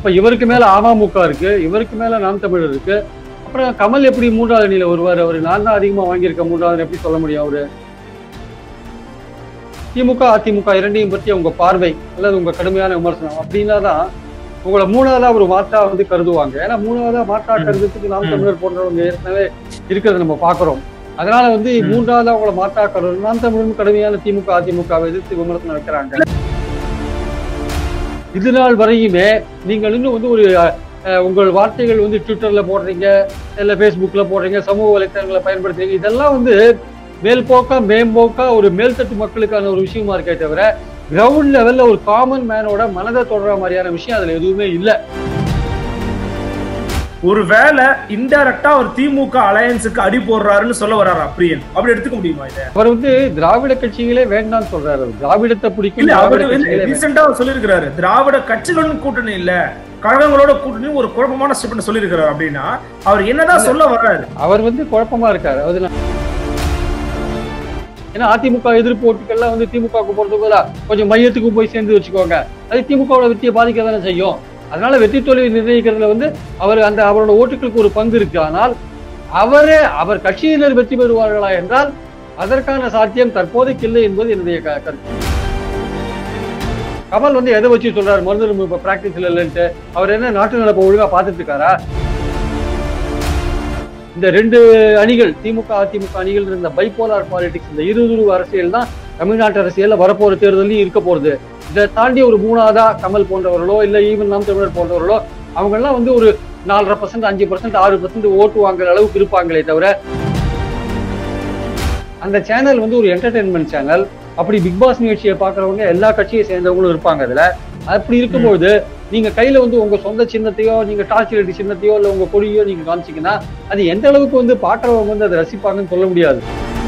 அப்ப இவருக்கு மேல அமமுக இருக்கு இவருக்கு மேல நாம் தமிழர் இருக்கு அப்புறம் கமல் எப்படி மூன்றாவது அணியில வருவார் அவரு நான் தான் அதிகமா வாங்கியிருக்க மூன்றாவது எப்படி சொல்ல முடியும் அவரு திமுக அதிமுக இரண்டையும் பற்றி உங்க பார்வை அல்லது உங்க கடுமையான விமர்சனம் அப்படின்னா தான் உங்களை மூணாவதா ஒரு மாற்றா வந்து கருதுவாங்க ஏன்னா மூணாவதா மாற்றா ம். கருதுறதுக்கு நாம் ம். தமிழர் போன்றவங்க ஏற்கனவே இருக்கிறத நம்ம பாக்குறோம் அதனால வந்து ம். மூன்றாவதா உங்களை மாற்றா கருது நாம் தமிழரும் கடுமையான திமுக அதிமுகவை எதிர்த்து விமர்சனம் வைக்கிறாங்க இது நாள் வரையுமே நீங்கள் இன்னும் வந்து ஒரு அஹ், உங்கள் வார்த்தைகள் வந்து ட்விட்டர்ல போடுறீங்க இல்ல ஃபேஸ்புக்ல போடுறீங்க சமூக வலைத்தளங்களை பயன்படுத்துறீங்க இதெல்லாம் வந்து மேல்போக்கா மேம்போக்கா ஒரு மேல்தட்டு மக்களுக்கான ஒரு விஷயமா இருக்கே தவிர கிரவுண்ட் லெவல்ல ஒரு காமன் மேனோட மனதை தொடர மாதிரியான விஷயம் அதுல எதுவுமே இல்ல ஒருவேளை இன்டைரக்டா ஒரு திமுக அலையன்ஸுக்கு அடி போடுறாருன்னு சொல்ல வர்றாரா பிரியன் அப்படி எடுத்துக்க முடியுமா இதை அவர் வந்து திராவிட கட்சிகளே வேண்டாம்னு சொல்றாரு அவர். திராவிடத்தை பிடிக்கும் இல்ல திராவிட அவர் கட்சிகளே வேண்டாம். ரீசெண்டா சொல்லியிருக்கிறாரு திராவிட கட்சிகளும் கூட்டணி இல்ல கழகங்களோட கூட்டணி ஒரு குழப்பமான ஸ்டெப்னு சொல்லியிருக்கிறாரு அப்படின்னா அவர் என்னதான் சொல்ல வர்றாரு அவர் வந்து குழப்பமா இருக்காரு அது நான் ஏன்னா அதிமுக எதிர்ப்பு ஓட்டுகள்லாம் வந்து திமுகவுக்கு போறது போதா கொஞ்சம் மையத்துக்கு போய் சேர்ந்து வச்சுக்கோங்க அது திமுகவோட வெற்றியை பாதிக்க தானே செய்யும் அதனால வெற்றி தோல்வி நிர்ணயிக்கிறதுல வந்து அவர் அந்த அவரோட ஓட்டுகளுக்கு ஒரு பங்கு இருக்கு ஆனால் அவரே அவர் கட்சியினர் வெற்றி பெறுவார்களா என்றால் அதற்கான சாத்தியம் தற்போதைக்கு இல்லை என்பது என்னுடைய க- கருத்து கமல் வந்து எதை வச்சு சொல்றாரு மருந்து இப்ப பிராக்டிஸ்ல இல்லைன்ட்டு அவர் என்ன நாட்டு நடப்பை ஒழுங்கா பார்த்துட்டு இருக்காரா இந்த ரெண்டு அணிகள் திமுக அதிமுக அணிகள் இருந்த பைபோலார் பாலிடிக்ஸ் இந்த இருதுருவ அரசியல் தான் தமிழ்நாட்டு அரசியல்ல வரப்போற தேர்தலையும் இருக்க போறது இதை தாண்டி ஒரு மூணாவதா கமல் போன்றவர்களோ இல்ல ஈவன் நாம் தமிழர் போன்றவர்களோ அவங்க எல்லாம் வந்து ஒரு நாலரை பர்சன்ட் அஞ்சு பர்சன்ட் ஆறு பர்சன்ட் ஓட்டு வாங்குற அளவுக்கு இருப்பாங்களே தவிர அந்த சேனல் வந்து ஒரு என்டர்டைன்மெண்ட் சேனல் அப்படி பிக் பாஸ் நிகழ்ச்சியை பாக்குறவங்க எல்லா கட்சியை சேர்ந்தவங்களும் இருப்பாங்க அதுல அப்படி இருக்கும்போது நீங்க கையில வந்து உங்க சொந்த சின்னத்தையோ நீங்க டார்ச் லைட் சின்னத்தையோ இல்ல உங்க கொடியோ நீங்க காமிச்சீங்கன்னா அது எந்த அளவுக்கு வந்து பாக்குறவங்க வந்து அதை ரசிப்பாங்கன்னு சொல்ல முடியாது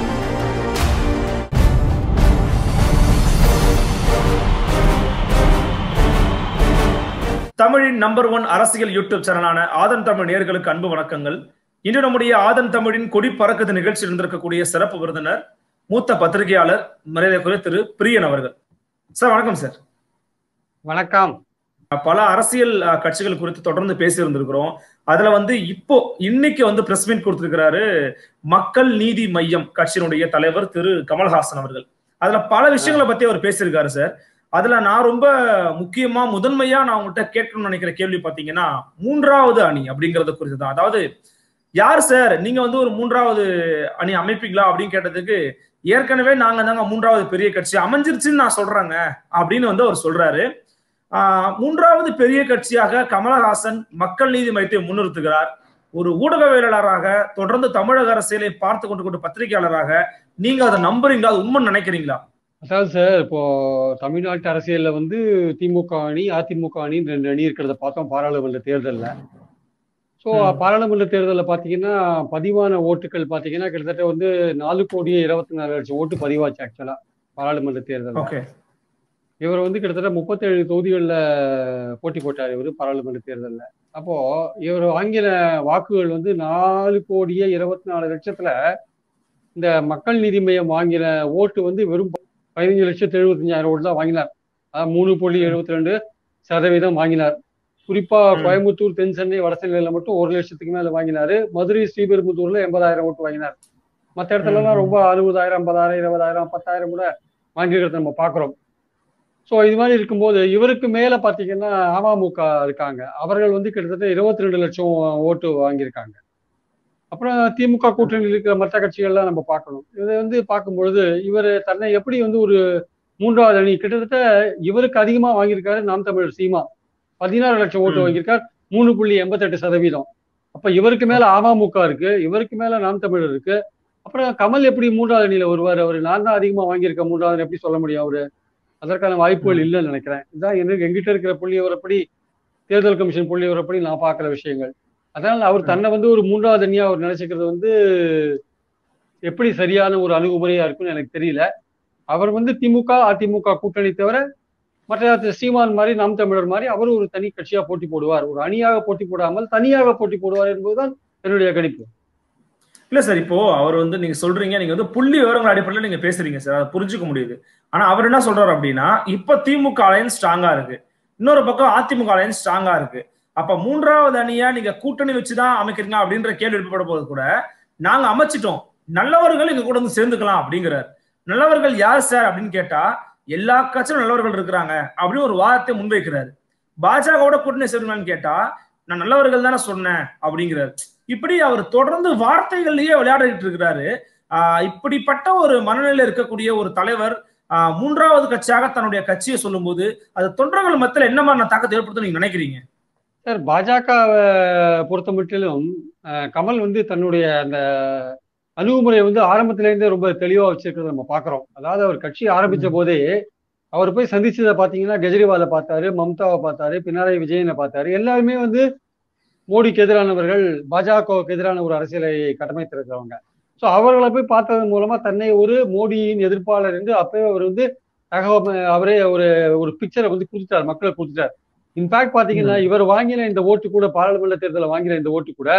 தமிழின் நம்பர் ஒன் அரசியல் யூடியூப் சேனலான ஆதன் தமிழ் நேயர்களுக்கு அன்பு வணக்கங்கள் இன்று நம்முடைய ஆதன் தமிழின் கொடி பறக்குது நிகழ்ச்சியில் இருந்திருக்கக்கூடிய சிறப்பு விருந்தினர் மூத்த பத்திரிகையாளர் மரியாதைக்குரிய திரு பிரியன் அவர்கள் சார் வணக்கம் சார் வணக்கம் பல அரசியல் அஹ், கட்சிகள் குறித்து தொடர்ந்து பேசி இருந்திருக்கிறோம் அதுல வந்து இப்போ இன்னைக்கு வந்து பிரஸ் மீட் கொடுத்திருக்கிறாரு மக்கள் நீதி மையம் கட்சியினுடைய தலைவர் திரு கமல்ஹாசன் அவர்கள் அதுல பல விஷயங்களை பத்தி அவர் பேசியிருக்காரு சார் அதுல நான் ரொம்ப முக்கியமா முதன்மையா நான் உங்கள்கிட்ட கேட்கணும்னு நினைக்கிற கேள்வி பாத்தீங்கன்னா மூன்றாவது அணி அப்படிங்கறது குறித்து தான் அதாவது யார் சார் நீங்க வந்து ஒரு மூன்றாவது அணி அமைப்பீங்களா அப்படின்னு கேட்டதுக்கு ஏற்கனவே நாங்க தாங்க மூன்றாவது பெரிய கட்சி அமைஞ்சிருச்சுன்னு நான் சொல்றேங்க அப்படின்னு வந்து அவர் சொல்றாரு ஆஹ் மூன்றாவது பெரிய கட்சியாக கமலஹாசன் மக்கள் நீதி மையத்தை முன்னிறுத்துகிறார் ஒரு ஊடகவியலாளராக தொடர்ந்து தமிழக அரசியலை பார்த்து கொண்டு கொண்டு பத்திரிகையாளராக நீங்க அதை நம்புறீங்களா அது உண்மை நினைக்கிறீங்களா அதாவது சார் இப்போ தமிழ்நாட்டு அரசியல்ல வந்து திமுக அணி அதிமுக அணின்னு ரெண்டு அணி இருக்கிறத பார்த்தோம் பாராளுமன்ற தேர்தல்ல ஸோ ம். பாராளுமன்ற தேர்தலில் பார்த்தீங்கன்னா பதிவான ஓட்டுகள் பார்த்தீங்கன்னா கிட்டத்தட்ட வந்து நாலு கோடியே இருபத்தி நாலு லட்சம் ஓட்டு பதிவாச்சு ஆக்சுவலா பாராளுமன்ற தேர்தல் ஓகே இவர் வந்து கிட்டத்தட்ட முப்பத்தேழு தொகுதிகளில் போட்டி போட்டார் இவர் பாராளுமன்ற தேர்தலில் அப்போ இவர் வாங்கின வாக்குகள் வந்து நாலு கோடியே இருபத்தி நாலு லட்சத்துல இந்த மக்கள் நீதி மையம் வாங்கின ஓட்டு வந்து வெறும் பதினஞ்சு லட்சத்து எழுபத்தஞ்சாயிரம் ஓட்டு தான் வாங்கினார் அதாவது மூணு புள்ளி எழுபத்தி ரெண்டு சதவீதம் வாங்கினார் குறிப்பா ம். கோயம்புத்தூர் தென் சென்னை வட சென்னையில மட்டும் ஒரு லட்சத்துக்கு மேல வாங்கினாரு மதுரை ஸ்ரீபெரும்புத்தூர்ல எண்பதாயிரம் ஓட்டு வாங்கினார் மற்ற இடத்துல எல்லாம் ம். ரொம்ப அறுபதாயிரம் ஐம்பதாயிரம் இருபதாயிரம் பத்தாயிரம் கூட வாங்கிக்கிறத நம்ம பாக்குறோம் ஸோ இது மாதிரி இருக்கும்போது இவருக்கு மேல பாத்தீங்கன்னா அமமுக இருக்காங்க அவர்கள் வந்து கிட்டத்தட்ட இருபத்தி ரெண்டு லட்சம் ஓட்டு வாங்கியிருக்காங்க அப்புறம் திமுக கூட்டணியில் இருக்கிற மற்ற கட்சிகள்லாம் நம்ம பார்க்கணும் இதை வந்து பார்க்கும்பொழுது இவர் தன்னை எப்படி வந்து ஒரு மூன்றாவது அணி கிட்டத்தட்ட இவருக்கு அதிகமா வாங்கியிருக்காரு நாம் தமிழர் சீமா பதினாறு லட்சம் ஓட்டு ம். வாங்கியிருக்கார் மூணு புள்ளி எண்பத்தெட்டு சதவீதம் அப்ப இவருக்கு மேல அமமுக இருக்கு இவருக்கு மேல நாம் தமிழர் இருக்கு அப்புறம் கமல் எப்படி மூன்றாவது அணியில வருவார் அவர் நான் தான் அதிகமா வாங்கியிருக்கேன் மூன்றாவது எப்படி சொல்ல முடியும் அவரு அதற்கான வாய்ப்புகள் இல்லைன்னு நினைக்கிறேன் இதான் எனக்கு எங்கிட்ட இருக்கிற புள்ளி விவரப்படி தேர்தல் கமிஷன் புள்ளி விவரப்படி நான் பார்க்குற விஷயங்கள் அதனால அவர் தன்னை வந்து ஒரு மூன்றாவது அணியா அவர் நினைச்சுக்கிறது வந்து எப்படி சரியான ஒரு அணுகுமுறையா இருக்கும்னு எனக்கு தெரியல அவர் வந்து திமுக அதிமுக கூட்டணி தவிர மற்ற சீமான் மாதிரி நாம் தமிழர் மாதிரி அவர் ஒரு தனி கட்சியா போட்டி போடுவார் ஒரு அணியாக போட்டி போடாமல் தனியாக போட்டி போடுவார் என்பதுதான் என்னுடைய கணிப்பு இல்ல சார் இப்போ அவர் வந்து நீங்க சொல்றீங்க நீங்க வந்து புள்ளி விவரங்கள் அடிப்படையில் நீங்க பேசுறீங்க சார் அதை புரிஞ்சுக்க முடியுது ஆனா அவர் என்ன சொல்றாரு அப்படின்னா இப்ப திமுக அலையன்ஸ் ஸ்ட்ராங்கா இருக்கு இன்னொரு பக்கம் அதிமுக அலையன்ஸ் ஸ்ட்ராங்கா இருக்கு அப்ப மூன்றாவது அணியா நீங்க கூட்டணி வச்சுதான் அமைக்கிறீங்களா அப்படின்ற கேள்வி எழுப்பப்பட போது கூட நாங்க அமைச்சிட்டோம் நல்லவர்கள் எங்க கூட வந்து சேர்ந்துக்கலாம் அப்படிங்கிறார் நல்லவர்கள் யார் சார் அப்படின்னு கேட்டா எல்லா கட்சியும் நல்லவர்கள் இருக்கிறாங்க அப்படின்னு ஒரு வாதத்தை முன்வைக்கிறாரு பாஜகவோட கூட்டணி சேருங்களான்னு கேட்டா நான் நல்லவர்கள் தானே சொன்னேன் அப்படிங்கிறாரு இப்படி அவர் தொடர்ந்து வார்த்தைகள்லயே விளையாடிட்டு இருக்கிறாரு ஆஹ் இப்படிப்பட்ட ஒரு மனநிலையில இருக்கக்கூடிய ஒரு தலைவர் ஆஹ் மூன்றாவது கட்சியாக தன்னுடைய கட்சியை சொல்லும்போது அது தொண்டர்கள் மத்தியில் என்ன மாதிரி தாக்கத்தை ஏற்படுத்தும் நீங்க நினைக்கிறீங்க சார் பாஜகவை பொறுத்த மட்டிலும் கமல் வந்து தன்னுடைய அந்த அணுகுமுறையை வந்து ஆரம்பத்திலேருந்தே ரொம்ப தெளிவா வச்சிருக்கிறத நம்ம பாக்குறோம் அதாவது அவர் கட்சி ஆரம்பிச்ச போதே அவர் போய் சந்திச்சதை பாத்தீங்கன்னா கெஜ்ரிவாலை பார்த்தாரு மம்தாவை பார்த்தாரு பினராயி விஜயனை பார்த்தாரு எல்லாருமே வந்து மோடிக்கு எதிரானவர்கள் பாஜகவுக்கு எதிரான ஒரு அரசியலை கட்டமைத்திருக்கிறவங்க ஸோ அவர்களை போய் பார்த்ததன் மூலமா தன்னை ஒரு மோடியின் எதிர்ப்பாளர் என்று அப்பவே அவர் வந்து தகவல் அவரே ஒரு ஒரு பிக்சரை வந்து கொடுத்துட்டார் மக்களை கொடுத்துட்டார் இன்ஃபேக்ட் பாத்தீங்கன்னா இவர் வாங்கின இந்த ஓட்டு கூட பாராளுமன்ற தேர்தலில் வாங்கின இந்த ஓட்டு கூட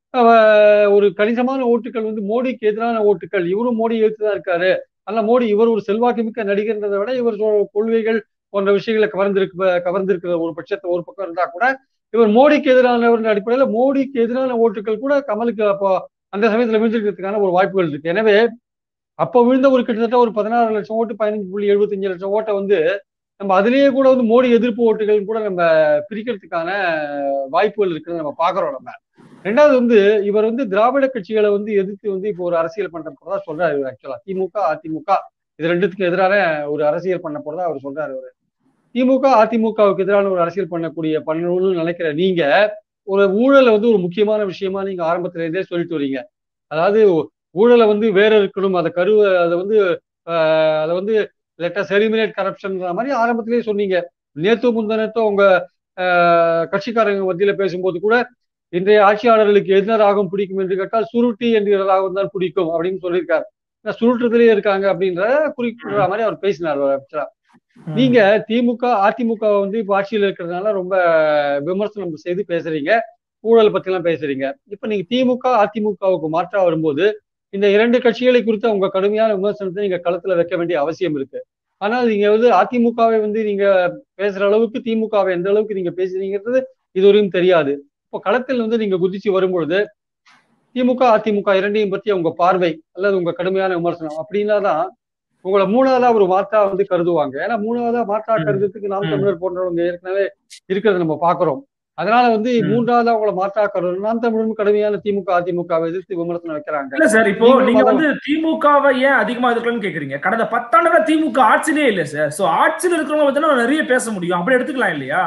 ஒரு கணிசமான ஓட்டுகள் வந்து மோடிக்கு எதிரான ஓட்டுகள் இவரும் மோடி எழுத்து தான் இருக்காரு ஆனா மோடி இவர் ஒரு செல்வாக்கு மிக்க நடிகர்ன்றதை விட இவர் கொள்கைகள் போன்ற விஷயங்களை கவர்ந்திருக்கு கவர்ந்திருக்கிற ஒரு பட்சத்தை ஒரு பக்கம் இருந்தா கூட இவர் மோடிக்கு எதிரானவர் அடிப்படையில் மோடிக்கு எதிரான ஓட்டுகள் கூட கமலுக்கு அப்போ அந்த சமயத்துல விழுந்திருக்கிறதுக்கான ஒரு வாய்ப்புகள் இருக்கு எனவே அப்போ விழுந்த ஒரு கிட்டத்தட்ட ஒரு பதினாறு லட்சம் ஓட்டு பதினஞ்சு புள்ளி எழுபத்தஞ்சு லட்சம் ஓட்டை வந்து நம்ம அதுலேயே கூட வந்து மோடி எதிர்ப்பு ஓட்டுகள் கூட நம்ம பிரிக்கிறதுக்கான வாய்ப்புகள் இருக்குன்னு நம்ம பாக்குறோம் நம்ம ரெண்டாவது வந்து இவர் வந்து திராவிட கட்சிகளை வந்து எதிர்த்து வந்து இப்போ ஒரு அரசியல் பண்ற போறதா சொல்றாரு இவர் ஆக்சுவலா திமுக அதிமுக இது ரெண்டுத்துக்கும் எதிரான ஒரு அரசியல் பண்ண போறதா அவர் சொல்றாரு அவரு திமுக அதிமுகவுக்கு எதிரான ஒரு அரசியல் பண்ணக்கூடிய பண்ணணும்னு நினைக்கிற நீங்க ஒரு ஊழலை வந்து ஒரு முக்கியமான விஷயமா நீங்க ஆரம்பத்துல இருந்தே சொல்லிட்டு வரீங்க அதாவது ஊழலை வந்து வேற இருக்கணும் அதை கருவை அதை வந்து அதை வந்து லெட்டஸ் எலிமினேட் கரப்ஷன்ன்ற மாதிரி ஆரம்பத்திலேயே சொன்னீங்க நேத்து முந்தனத்தோ உங்க கட்சிக்காரங்க மத்தியில பேசும்போது கூட இன்றைய ஆட்சியாளர்களுக்கு எந்த ராகம் பிடிக்கும் என்று கேட்டால் சுருட்டி என்கிற ராகம் தான் பிடிக்கும் அப்படின்னு சொல்லியிருக்காரு சுருட்டுறதுலயே இருக்காங்க அப்படின்ற குறிப்பிடுற மாதிரி அவர் பேசினார் ஆக்சுவலா நீங்க திமுக அதிமுக வந்து இப்ப ஆட்சியில் இருக்கிறதுனால ரொம்ப விமர்சனம் செய்து பேசுறீங்க ஊழல் பத்தி எல்லாம் பேசுறீங்க இப்ப நீங்க திமுக அதிமுகவுக்கு மாற்றா வரும்போது இந்த இரண்டு கட்சிகளை குறித்த உங்க கடுமையான விமர்சனத்தை நீங்க களத்துல வைக்க வேண்டிய அவசியம் இருக்கு ஆனால் நீங்க வந்து அதிமுகவை வந்து நீங்க பேசுற அளவுக்கு திமுகவை எந்த அளவுக்கு நீங்க பேசுறீங்கிறது இதுவரையும் தெரியாது இப்போ களத்தில் வந்து நீங்க குதிச்சு வரும்பொழுது திமுக அதிமுக இரண்டையும் பத்தி உங்க பார்வை அல்லது உங்க கடுமையான விமர்சனம் அப்படின்னா தான் உங்களை மூணாவதா ஒரு மாற்றா வந்து கருதுவாங்க ஏன்னா மூணாவதா மாற்றா கருதுறதுக்கு நாம் தமிழர் போன்றவங்க ஏற்கனவே இருக்கிறத நம்ம பாக்குறோம் அதனால வந்து மூன்றாவதா உங்களை மாற்றா கருது நாம் தமிழரும் கடுமையான திமுக அதிமுகவை எதிர்த்து விமர்சனம் வைக்கிறாங்க இல்ல சார் இப்போ நீங்க வந்து திமுகவை ஏன் அதிகமா எதிர்க்கலாம்னு கேக்குறீங்க கடந்த பத்தாண்டுகளா திமுக ஆட்சியிலே இல்ல சார் சோ ஆட்சியில் இருக்கிறவங்க பத்தி நிறைய பேச முடியும் அப்படி எடுத்துக்கலாம் இல்லையா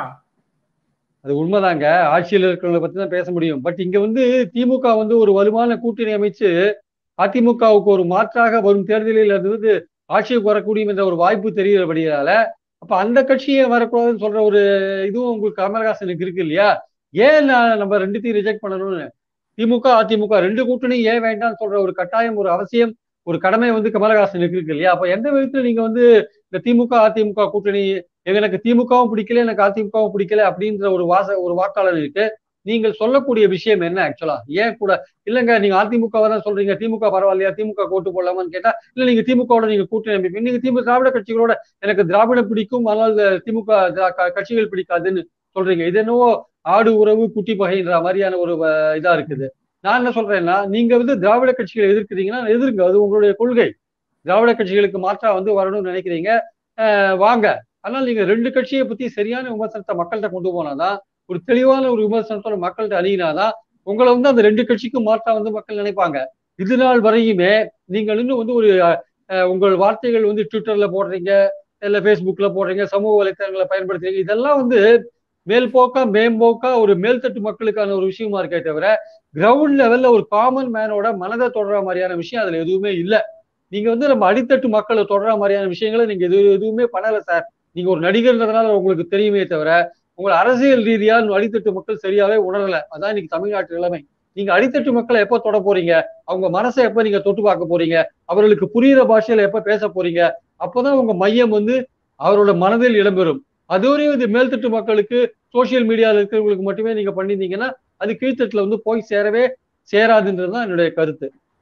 அது உண்மைதாங்க ஆட்சியில் இருக்கிறவங்களை பத்தி தான் பேச முடியும் பட் இங்க வந்து திமுக வந்து ஒரு வலுவான கூட்டணி அமைச்சு அதிமுகவுக்கு ஒரு மாற்றாக வரும் தேர்தலில் இருந்து ஆட்சிக்கு வரக்கூடிய என்ற ஒரு வாய்ப்பு தெரிகிறபடியால அப்ப அந்த கட்சியை வரக்கூடாதுன்னு சொல்ற ஒரு இதுவும் உங்களுக்கு கமலஹாசனுக்கு இருக்கு இல்லையா ஏன் நம்ம ரெண்டுத்தையும் ரிஜெக்ட் பண்ணணும்னு திமுக அதிமுக ரெண்டு கூட்டணி ஏன் வேண்டாம்னு சொல்ற ஒரு கட்டாயம் ஒரு அவசியம் ஒரு கடமை வந்து கமலஹாசனுக்கு இருக்கு இல்லையா அப்ப எந்த விதத்துல நீங்க வந்து இந்த திமுக அதிமுக கூட்டணி எனக்கு திமுகவும் பிடிக்கல எனக்கு அதிமுகவும் பிடிக்கல அப்படின்ற ஒரு வாச ஒரு வாக்காளர் இருக்கு நீங்கள் சொல்லக்கூடிய விஷயம் என்ன ஆக்சுவலா ஏன் கூட இல்லங்க நீங்க அதிமுக தான் சொல்றீங்க திமுக பரவாயில்லையா திமுக ஓட்டு போடலாமான்னு கேட்டா இல்ல நீங்க திமுகவோட நீங்க கூட்டணி அமைப்பீங்க நீங்க திமுக திராவிட கட்சிகளோட எனக்கு திராவிடம் பிடிக்கும் ஆனால் திமுக கட்சிகள் பிடிக்காதுன்னு சொல்றீங்க இது என்னவோ ஆடு உறவு குட்டி பகைன்ற மாதிரியான ஒரு இதா இருக்குது நான் என்ன சொல்றேன்னா நீங்க வந்து திராவிட கட்சிகளை எதிர்க்கிறீங்கன்னா எதிர்ங்க அது உங்களுடைய கொள்கை திராவிட கட்சிகளுக்கு மாற்றா வந்து வரணும்னு நினைக்கிறீங்க வாங்க ஆனால் நீங்க ரெண்டு கட்சியை பத்தி சரியான விமர்சனத்தை மக்கள்கிட்ட கொண்டு போனாதான் ஒரு தெளிவான ஒரு விமர்சனத்தோட மக்கள்கிட்ட அணுகினாதான் உங்களை வந்து அந்த ரெண்டு கட்சிக்கும் மாற்றா வந்து மக்கள் நினைப்பாங்க இது நாள் வரையுமே நீங்கள் இன்னும் வந்து ஒரு உங்கள் வார்த்தைகள் வந்து ட்விட்டர்ல போடுறீங்க இல்ல ஃபேஸ்புக்ல போடுறீங்க சமூக வலைத்தளங்களை பயன்படுத்துறீங்க இதெல்லாம் வந்து மேல்போக்கா மேம்போக்கா ஒரு மேல்தட்டு மக்களுக்கான ஒரு விஷயமா இருக்கே தவிர கிரவுண்ட் லெவல்ல ஒரு காமன் மேனோட மனதை தொடர மாதிரியான விஷயம் அதுல எதுவுமே இல்லை நீங்க வந்து நம்ம அடித்தட்டு மக்களை தொடர மாதிரியான விஷயங்களை நீங்க எது எதுவுமே பண்ணல சார் நீங்க ஒரு நடிகர்ன்றதுனால உங்களுக்கு தெரியுமே தவிர உங்களை அரசியல் ரீதியா அடித்தட்டு மக்கள் சரியாவே உணரல அதான் இன்னைக்கு தமிழ்நாட்டு நிலைமை நீங்க அடித்தட்டு மக்களை எப்ப தொட போறீங்க அவங்க மனசை எப்ப நீங்க தொட்டு பார்க்க போறீங்க அவர்களுக்கு புரியுற பாஷையில எப்ப பேச போறீங்க அப்பதான் உங்க மையம் வந்து அவரோட மனதில் இடம்பெறும் அதுவரையும் இது மேல்தட்டு மக்களுக்கு சோசியல் மீடியாவில் இருக்கிறவங்களுக்கு மட்டுமே நீங்க பண்ணியிருந்தீங்கன்னா அது கீழ்த்தட்டுல வந்து போய் சேரவே சேராதுன்றதுதான் என்னுடைய கருத்து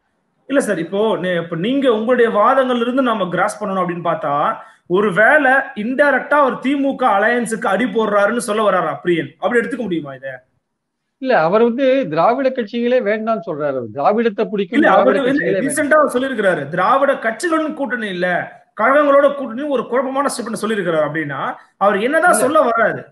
இல்ல சார் இப்போ நீ- இப்ப நீங்க உங்களுடைய வாதங்கள்ல இருந்து நம்ம கிராஸ் பண்ணணும் அப்படின்னு பார்த்தா ஒருவேளை இன்டைரக்டா அவர் திமுக அலையன்ஸுக்கு அடி போடுறாருன்னு சொல்ல வர்றாரா பிரியன் அப்படி எடுத்துக்க முடியுமா இத இல்ல அவர் வந்து திராவிட கட்சிகளே வேண்டாம்னு சொல்றாரு அவர். திராவிடத்தை பிடிக்கும் இல்ல திராவிட அவரு கட்சிகளே வேண்டாம். ரீசெண்டா சொல்லியிருக்கிறாரு திராவிட கட்சிகளுடன் கூட்டணி இல்ல கழகங்களோட கூட்டணி ஒரு குழப்பமான ஸ்டெப்னு சொல்லியிருக்கிறாரு அப்படின்னா அவர் என்னதான் இல்ல. சொல்ல வர்றாரு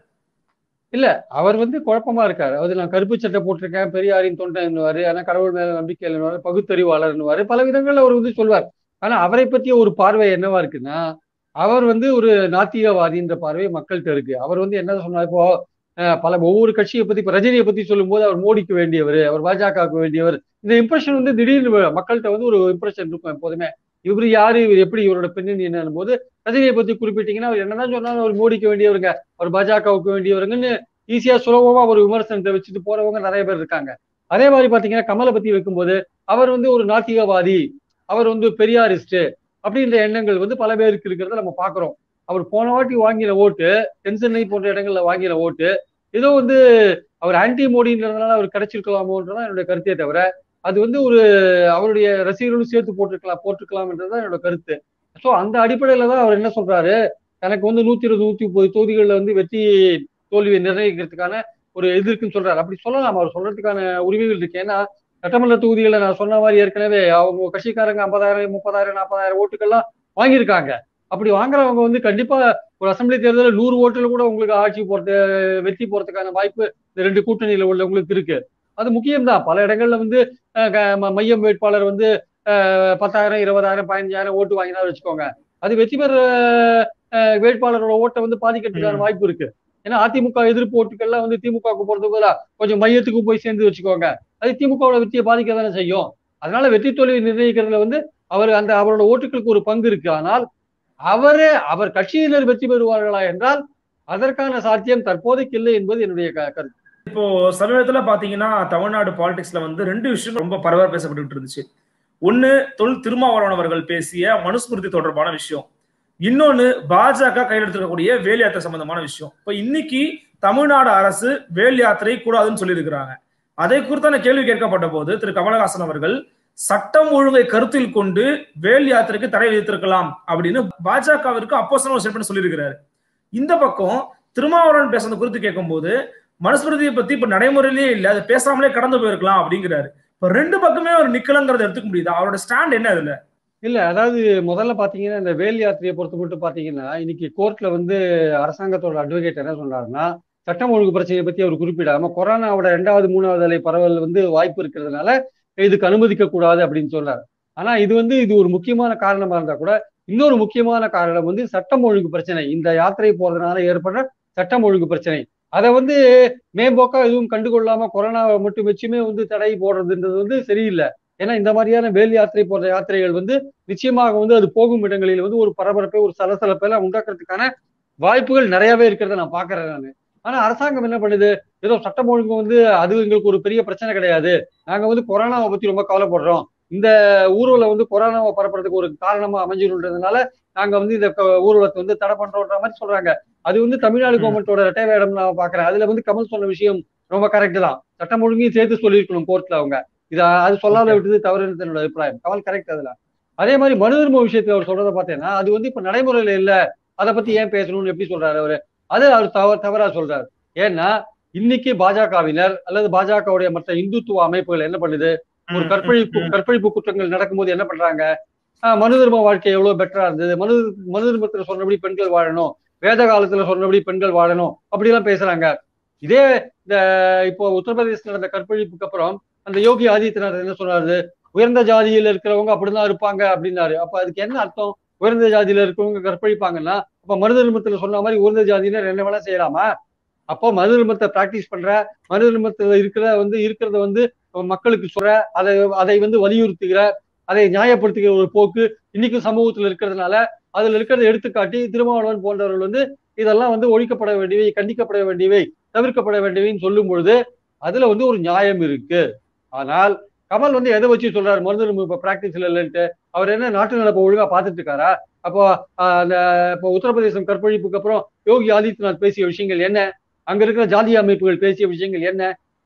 அவர் வந்து குழப்பமா இருக்காரு அதாவது நான் கருப்பு சட்டை போட்டிருக்கேன் பெரியாரின் தொண்டன்னுவாரு ஆனா கடவுள் மேல நம்பிக்கை இல்லைன்னு பகுத்தறிவாளர்னுவாரு பல விதங்கள்ல அவர் வந்து சொல்வார் ஆனா அவரை பற்றிய ஒரு பார்வை என்னவா இருக்குன்னா அவர் வந்து ஒரு நாத்திகவாதின்ற பார்வை மக்கள்கிட்ட இருக்கு அவர் வந்து என்ன சொன்னார் இப்போ அஹ், பல ஒவ்வொரு கட்சியை பத்தி இப்ப ரஜினியை பத்தி சொல்லும்போது அவர் மோடிக்கு வேண்டியவர் அவர் பாஜகவுக்கு வேண்டியவர் இந்த இம்ப்ரெஷன் வந்து திடீர்னு மக்கள்கிட்ட வந்து ஒரு இம்ப்ரெஷன் இருக்கும் எப்போதுமே இவர் யாரு இவர் எப்படி இவரோட பின்னணி என்னன்னு போது ரஜினியை பத்தி குறிப்பிட்டீங்கன்னா அவர் என்னதான் சொன்னாலும் அவர் மோடிக்கு வேண்டியவருங்க அவர் பாஜகவுக்கு வேண்டியவருங்கன்னு ஈஸியா சுலபமா ஒரு விமர்சனத்தை வச்சுட்டு போறவங்க நிறைய பேர் இருக்காங்க அதே மாதிரி பாத்தீங்கன்னா கமலை பத்தி வைக்கும்போது அவர் வந்து ஒரு நாத்திகவாதி அவர் வந்து பெரியாரிஸ்ட் அப்படின்ற எண்ணங்கள் வந்து பல பேருக்கு இருக்கிறத நம்ம பாக்குறோம் அவர் போன வாட்டி வாங்கின ஓட்டு தென்சென்னை போன்ற இடங்கள்ல வாங்கின ஓட்டு ஏதோ வந்து அவர் ஆன்டி மோடின்றதுனால அவர் கிடைச்சிருக்கலாமோன்றதான் என்னுடைய கருத்தே தவிர அது வந்து ஒரு அவருடைய ரசிகர்களும் சேர்த்து போட்டிருக்கலாம் போட்டிருக்கலாம்ன்றதுதான் என்னோட கருத்து ஸோ அந்த அடிப்படையில தான் அவர் என்ன சொல்றாரு எனக்கு வந்து நூத்தி இருபது நூத்தி முப்பது தொகுதிகளில் வந்து வெற்றி தோல்வியை நிர்ணயிக்கிறதுக்கான ஒரு இது இருக்குன்னு சொல்றாரு அப்படி சொல்லலாம் அவர் சொல்றதுக்கான உரிமைகள் இருக்கு ஏன்னா சட்டமன்ற தொகுதிகளை நான் சொன்ன மாதிரி ஏற்கனவே அவங்க கட்சிக்காரங்க ஐம்பதாயிரம் முப்பதாயிரம் நாற்பதாயிரம் ஓட்டுகள்லாம் வாங்கியிருக்காங்க அப்படி வாங்குறவங்க வந்து கண்டிப்பா ஒரு அசம்பிளி தேர்தலில் நூறு ஓட்டுல கூட உங்களுக்கு ஆட்சி போறது வெற்றி போறதுக்கான வாய்ப்பு இந்த ரெண்டு கூட்டணியில உள்ளவங்களுக்கு இருக்கு அது முக்கியம்தான் பல இடங்கள்ல வந்து அஹ், க- ம- மையம் வேட்பாளர் வந்து அஹ், பத்தாயிரம் இருபதாயிரம் பதினஞ்சாயிரம் ஓட்டு வாங்கினா வச்சுக்கோங்க அது வெற்றி பெற அஹ், வேட்பாளரோட ஓட்டை வந்து பாதிக்கிறதுக்கான ம். வாய்ப்பு இருக்கு ஏன்னா அதிமுக எதிர்ப்பு ஓட்டுகள்லாம் வந்து திமுகவுக்கு போறதுக்கு பதிலா கொஞ்சம் மையத்துக்கு போய் சேர்ந்து வச்சுக்கோங்க அது திமுகவோட வெற்றியை பாதிக்க தானே செய்யும் அதனால வெற்றி தோல்வி நிர்ணயிக்கிறதுல வந்து அவர் அந்த அவரோட ஓட்டுகளுக்கு ஒரு பங்கு இருக்கு ஆனால் அவரே அவர் கட்சியினர் வெற்றி பெறுவார்களா என்றால் அதற்கான சாத்தியம் தற்போதைக்கு இல்லை என்பது என்னுடைய க- கருத்து இப்போ சமீபத்துல பாத்தீங்கன்னா தமிழ்நாடு பாலிடிக்ஸ்ல வந்து ரெண்டு விஷயம் ரொம்ப பரவலாக பேசப்பட்டு இருந்துச்சு ஒண்ணு தொல் திருமாவளவன் அவர்கள் பேசிய மனுஸ்மிருதி தொடர்பான விஷயம் இன்னொன்னு பாஜக கையில் எடுத்துக்கக்கூடிய வேல் யாத்திரை சம்பந்தமான விஷயம் இப்ப இன்னைக்கு தமிழ்நாடு அரசு வேல் யாத்திரை கூடாதுன்னு சொல்லியிருக்கிறாங்க அதை குறித்தான கேள்வி கேட்கப்பட்ட போது திரு கமலஹாசன் அவர்கள் சட்டம் ஒழுங்கை கருத்தில் கொண்டு வேல் யாத்திரைக்கு தடை விதித்திருக்கலாம் அப்படின்னு பாஜகவிற்கு அப்போசன ஒரு ஸ்டேட்மெண்ட் சொல்லியிருக்கிறாரு இந்த பக்கம் திருமாவளவன் பேசுறது குறித்து கேட்கும்போது மனுஸ்மிருதியை பத்தி இப்ப நடைமுறையிலேயே இல்ல அதை பேசாமலே கடந்து போயிருக்கலாம் அப்படிங்கிறாரு இப்ப ரெண்டு பக்கமே ஒரு நிக்கலங்கிறத எடுத்துக்க முடியுதா அவரோட ஸ்டாண்ட் என்ன அதுல இல்ல அதாவது முதல்ல பாத்தீங்கன்னா இந்த வேல் யாத்திரையை பொறுத்த மட்டும் பாத்தீங்கன்னா இன்னைக்கு கோர்ட்ல வந்து அரசாங்கத்தோட அட்வொகேட் என்ன சொல்றாருன்னா சட்டம் ஒழுங்கு பிரச்சனையை பத்தி அவர் குறிப்பிடாம கொரோனாவோட ரெண்டாவது மூணாவது அலை பரவல் வந்து வாய்ப்பு இருக்கிறதுனால இதுக்கு அனுமதிக்க கூடாது அப்படின்னு சொல்றாரு ஆனா இது வந்து இது ஒரு முக்கியமான காரணமா இருந்தா கூட இன்னொரு முக்கியமான காரணம் வந்து சட்டம் ஒழுங்கு பிரச்சனை இந்த யாத்திரை போறதுனால ஏற்படுற சட்டம் ஒழுங்கு பிரச்சனை அதை வந்து மேம்போக்கா எதுவும் கண்டுகொள்ளாம கொரோனாவை மட்டும் வச்சுமே வந்து தடை போடுறதுன்றது வந்து சரியில்லை ஏன்னா இந்த மாதிரியான வேல் யாத்திரை போன்ற யாத்திரைகள் வந்து நிச்சயமாக வந்து அது போகும் இடங்களில் வந்து ஒரு பரபரப்பை ஒரு சலசலப்பை எல்லாம் உண்டாக்குறதுக்கான வாய்ப்புகள் நிறையவே இருக்கிறத நான் பாக்குறேன் நான் ஆனா அரசாங்கம் என்ன பண்ணுது ஏதோ சட்டம் ஒழுங்கு வந்து அது எங்களுக்கு ஒரு பெரிய பிரச்சனை கிடையாது நாங்க வந்து கொரோனாவை பத்தி ரொம்ப கவலைப்படுறோம் இந்த ஊர்வலம் வந்து கொரோனாவை பரப்புறதுக்கு ஒரு காரணமா அமைஞ்சிருன்றதுனால நாங்க வந்து இந்த க- ஊர்வலத்தை வந்து தடை பண்றோன்ற மாதிரி சொல்றாங்க அது வந்து தமிழ்நாடு ம். கவர்மெண்டோட ரெட்டை வேடம் நான் பாக்குறேன் அதுல வந்து கமல் சொன்ன விஷயம் ரொம்ப கரெக்ட் தான் சட்டம் ஒழுங்கையும் சேர்த்து சொல்லியிருக்கணும் கோர்ட்ல அவங்க இத அது சொல்லாத Okay. விட்டது தவறுன்னு என்னோட அபிப்பிராயம் கமல் கரெக்ட் அதுல அதே மாதிரி மனு தர்ம விஷயத்துல அவர் சொல்றதை பார்த்தேன்னா அது வந்து இப்ப நடைமுறையில இல்ல அதை பத்தி ஏன் பேசணும்னு எப்படி சொல்றாரு அவரு அது அவர் தவ தவறா சொல்றாரு ஏன்னா இன்னைக்கு பாஜகவினர் அல்லது பாஜகவுடைய மற்ற இந்துத்துவ அமைப்புகள் என்ன பண்ணுது ஒரு ம், கற்பழிப்பு ம், ம். கற்பழிப்பு குற்றங்கள் நடக்கும்போது என்ன பண்றாங்க ஆஹ் மனு தர்ம வாழ்க்கை எவ்வளவு பெட்டரா இருந்தது மனு மனு தர்மத்துல சொன்னபடி பெண்கள் வாழணும் வேத காலத்துல சொன்னபடி பெண்கள் வாழணும் அப்படி எல்லாம் பேசுறாங்க இதே இந்த இப்போ உத்தரப்பிரதேச நடந்த கற்பழிப்புக்கு அப்புறம் அந்த யோகி ஆதித்யநாத் என்ன சொன்னாரு உயர்ந்த ஜாதியில இருக்கிறவங்க அப்படிதான் இருப்பாங்க அப்படின்னாரு அப்ப அதுக்கு என்ன அர்த்தம் உயர்ந்த ஜாதியில இருக்கிறவங்க கற்பழிப்பாங்கன்னா அப்ப மனு தர்மத்துல சொன்ன மாதிரி உயர்ந்த ஜாதியினர் என்ன வேணா செய்யலாமா அப்போ மனு தர்மத்தை பிராக்டிஸ் பண்ற மனு தர்மத்துல இருக்கிற வந்து இருக்கிறத வந்து மக்களுக்கு சொல்ற அதை அதை வந்து வலியுறுத்துகிற அதை நியாயப்படுத்துகிற ஒரு போக்கு இன்னைக்கும் சமூகத்துல இருக்கிறதுனால அதுல இருக்கிறத எடுத்துக்காட்டி திருமாவளவன் போன்றவர்கள் வந்து இதெல்லாம் வந்து ஒழிக்கப்பட வேண்டியவை கண்டிக்கப்பட வேண்டியவை தவிர்க்கப்பட வேண்டியவைன்னு சொல்லும் பொழுது அதுல வந்து ஒரு நியாயம் இருக்கு ஆனால் கமல் வந்து எதை வச்சு சொல்றாரு மருந்து நம்ம இப்ப பிராக்டிஸ்ல இல்லைன்ட்டு அவர் என்ன நாட்டு நடப்பை ஒழுங்கா பார்த்துட்டு இருக்காரா அப்போ ஆஹ், அந்த இப்போ உத்தரப்பிரதேசம் கற்பழிப்புக்கு அப்புறம் யோகி ஆதித்யநாத் பேசிய விஷயங்கள் என்ன அங்க இருக்கிற ஜாதி அமைப்புகள் பேசிய விஷயங்கள் என்ன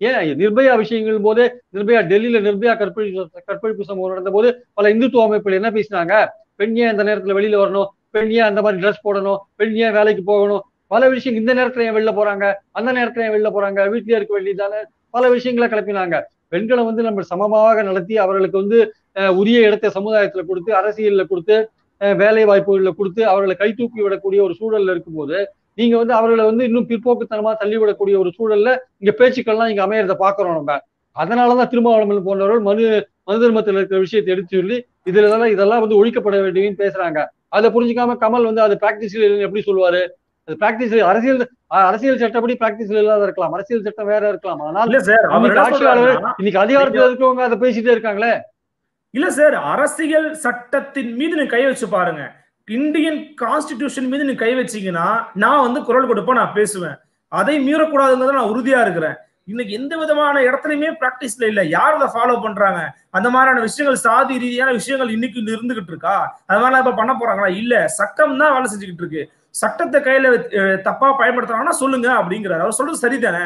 ஏன் நிர்பயா விஷயங்கள் போது நிர்பயா டெல்லியில நிர்பயா கற்பழிப்பு கற்பழிப்பு சம்பவம் நடந்த போது பல இந்துத்துவ அமைப்புகள் என்ன பேசினாங்க பெண் ஏன் இந்த நேரத்துல வெளியில வரணும் பெண் ஏன் அந்த மாதிரி ட்ரெஸ் போடணும் பெண் ஏன் வேலைக்கு போகணும் பல விஷயம் இந்த நேரத்துல ஏன் வெளில போறாங்க அந்த நேரத்துல ஏன் வெளில போறாங்க வீட்லயே இருக்க வேண்டியதானே பல விஷயங்களை கிளப்பினாங்க பெண்களை வந்து நம்ம சமமாக நடத்தி அவர்களுக்கு வந்து அஹ், உரிய இடத்தை சமுதாயத்துல கொடுத்து அரசியல்ல கொடுத்து அஹ், வேலை வாய்ப்புகள்ல கொடுத்து அவர்களை கை தூக்கி விடக்கூடிய ஒரு சூழல்ல இருக்கும்போது நீங்க வந்து அவர்களை வந்து இன்னும் பிற்போக்குத்தனமா தள்ளி விடக்கூடிய ஒரு சூழல்ல இங்க பேச்சுக்கள்லாம் இங்க அமையறத பாக்குறோம் நம்ம அதனாலதான் திருமாவளவன் போன்றவர்கள் மனு மனு தர்மத்தில் இருக்கிற விஷயத்தை எடுத்து சொல்லி இதுல இதெல்லாம் இதெல்லாம் வந்து ஒழிக்கப்பட வேண்டியதுன்னு பேசுறாங்க அதை புரிஞ்சுக்காம கமல் வந்து அது பிராக்டிஸ்ல எப்படி சொல்லுவாரு அது பிராக்டிஸ் அரசியல் அஹ், அரசியல் சட்டப்படி பிராக்டிஸ்ல இல்லாத இருக்கலாம் அரசியல் சட்டம் வேற இருக்கலாம் ஆனால் இல்ல சார் அவர் இன்னைக்கு என்ன ஆட்சியாளர் சொல்றாருன்னா, இன்னைக்கு அதிகாரத்துல இருக்கவங்க அதை பேசிட்டே இருக்காங்களே இல்ல சார் அரசியல் சட்டத்தின் மீது நீங்க கை வச்சு பாருங்க இந்தியன் கான்ஸ்டிடியூஷன் மீது நீங்க கை வச்சீங்கன்னா நான் வந்து குரல் கொடுப்பேன் நான் பேசுவேன் அதை மீறக்கூடாதுங்கிறத நான் உறுதியா இருக்கிறேன் இன்னைக்கு எந்த விதமான இடத்துலயுமே பிராக்டிஸ்ல இல்ல யார் அதை ஃபாலோ பண்றாங்க அந்த மாதிரியான விஷயங்கள் சாதி ரீதியான விஷயங்கள் இன்னைக்கு இருந்துகிட்டு இருக்கா அது மாதிரிலாம் இப்ப பண்ண போறாங்களா இல்ல சட்டம் தான் வேலை செஞ்சுக்கிட்டு இருக்கு சட்டத்தை கையில அஹ், தப்பா பயன்படுத்துறாங்கன்னா சொல்லுங்க அப்படிங்கிறாரு அவர் சொல்றது சரிதானே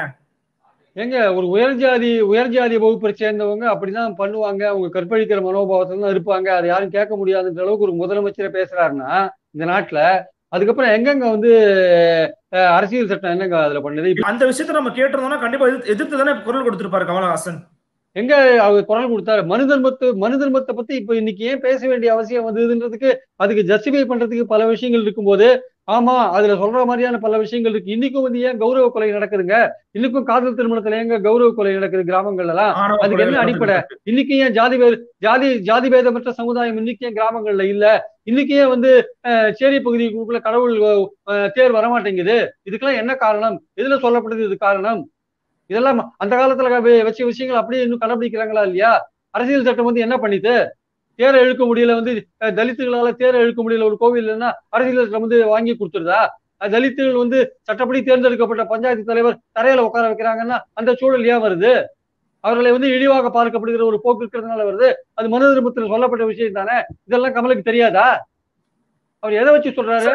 எங்க ஒரு உயர்ஜாதி உயர்ஜாதி வகுப்பை சேர்ந்தவங்க அப்படிதான் பண்ணுவாங்க அவங்க கற்பழிக்கிற மனோபாவத்துல தான் இருப்பாங்க அதை யாரும் கேட்க முடியாதுன்ற அளவுக்கு ஒரு முதலமைச்சரை பேசுறாருன்னா இந்த நாட்டுல அதுக்கப்புறம் எங்கெங்க வந்து அஹ், அரசியல் சட்டம் என்னங்க அதுல பண்ணுது இப்ப அந்த விஷயத்த நம்ம கேட்டிருந்தோம்னா கண்டிப்பா எதிர்த்து எதிர்த்து தானே குரல் கொடுத்திருப்பாரு கமலஹாசன் எங்க அவர் குரல் கொடுத்தாரு மனு தர்மத்தை மனு தர்மத்தை பத்தி இப்ப இன்னைக்கு ஏன் பேச வேண்டிய அவசியம் வந்ததுன்றதுக்கு அதுக்கு ஜஸ்டிஃபை பண்றதுக்கு பல விஷயங்கள் இருக்கும்போது ஆமா அதுல சொல்ற மாதிரியான பல விஷயங்கள் இருக்கு இன்னைக்கும் வந்து ஏன் கௌரவ கொலை நடக்குதுங்க இன்னைக்கும் காதல் திருமணத்துல ஏங்க கௌரவ கொலை நடக்குது கிராமங்கள்ல எல்லாம் ஆணவ அதுக்கு என்ன கொலைகள் அடிப்படை இன்னைக்கு ஏன் ஜாதி பேர் ஜாதி ஜாதி பேதமற்ற சமுதாயம் இன்னைக்கு ஏன் கிராமங்கள்ல இல்ல இன்னைக்கு ஏன் வந்து அஹ், சேரி பகுதிக்குள்ள கடவுள் அஹ், தேர் வரமாட்டேங்குது இதுக்கெல்லாம் என்ன காரணம் எதுல சொல்லப்படுது இது காரணம் இதெல்லாம் அந்த காலத்துல வே- வச்ச விஷயங்கள் அப்படியே இன்னும் கடைபிடிக்கிறாங்களா இல்லையா அரசியல் சட்டம் வந்து என்ன பண்ணிட்டு தேரை இழுக்க முடியல வந்து அஹ், தலித்துகளால தேரை இழுக்க முடியல ஒரு கோவில்னா அரசியல் சட்டம் வந்து வாங்கி கொடுத்துருதா அஹ், தலித்துகள் வந்து சட்டப்படி தேர்ந்தெடுக்கப்பட்ட பஞ்சாயத்து தலைவர் தரையில உட்கார வைக்கிறாங்கன்னா அந்த சூழல் ஏன் வருது அவர்களை வந்து இழிவாக பார்க்கப்படுகிற ஒரு போக்கு இருக்கிறதுனால வருது அது மனு தர்மத்தில் சொல்லப்பட்ட விஷயம் தானே இதெல்லாம் கமலுக்கு தெரியாதா அவர் எதை வச்சு சொல்றாரு